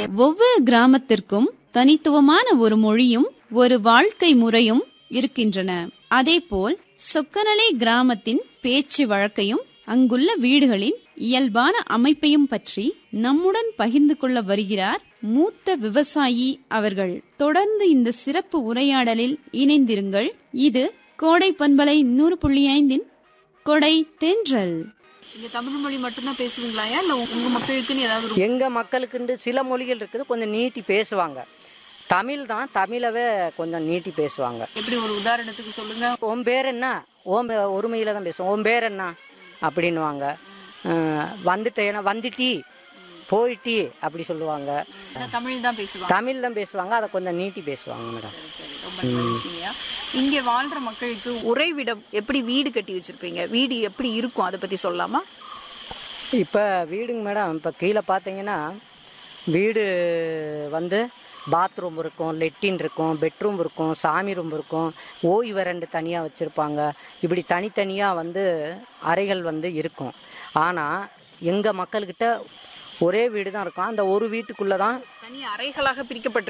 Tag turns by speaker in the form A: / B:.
A: ஒவ்வொரு கிராமத்திற்கும் தனித்துவமான ஒரு மொழியும் ஒரு வாழ்க்கை முறையும் இருக்கின்றன அதேபோல் சொக்கநலை கிராமத்தின் பேச்சு வழக்கையும் அங்குள்ள வீடுகளின் இயல்பான அமைப்பையும் பற்றி நம்முடன் பகிர்ந்து கொள்ள வருகிறார் மூத்த விவசாயி அவர்கள் தொடர்ந்து இந்த சிறப்பு உரையாடலில் இணைந்திருங்கள் இது கோடை பண்பலை நூறு புள்ளி ஐந்தின் கொடை தென்றல்
B: இங்க தமிழ் மொழி மட்டும்தான் பேசுவீங்களாயா இல்ல உங்க மக்களுக்குன்னு ஏதாவது ஒரு
C: எங்கள் மக்களுக்குண்டு சில மொழிகள் இருக்குது கொஞ்சம் நீட்டி பேசுவாங்க தமிழ் தான் தமிழவே கொஞ்சம் நீட்டி பேசுவாங்க
B: எப்படி ஒரு உதாரணத்துக்கு சொல்லுங்க
C: உன் பேர் என்ன ஓம் ஒருமையில் தான் பேசுவோம் உன் பேர் என்ன அப்படின்னுவாங்க அஹ் வந்துட்டேனா வந்துட்டி போயிட்டி அப்படி சொல்லுவாங்க
B: ஆனா தமிழ் தான் பேசுவாங்க
C: தமிழ் தான் பேசுவாங்க அதை கொஞ்சம் நீட்டி பேசுவாங்க மேடம்
B: சரி ரொம்ப மகிழ்ச்சிங்கய்யா இங்க வாழ்ற மக்களுக்கு உறைவிடம் எப்படி வீடு கட்டி வச்சிருப்பீங்க வீடு எப்படி இருக்கும் அதை பத்தி சொல்லலாமா
C: இப்போ வீடுங்க மேடம் இப்போ கீழே பார்த்தீங்கன்னா வீடு வந்து பாத்ரூம் இருக்கும் லெட்டின் இருக்கும் பெட்ரூம் இருக்கும் சாமி ரூம் இருக்கும் ஓய்வு ரெண்டு தனியாக வச்சுருப்பாங்க இப்படி தனித்தனியாக வந்து அறைகள் வந்து இருக்கும் ஆனால் எங்கள் மக்கள்கிட்ட ஒரே வீடு தான் இருக்கும் அந்த ஒரு வீட்டுக்குள்ளே தான்
B: தனி அறைகளாக பிரிக்கப்பட்டு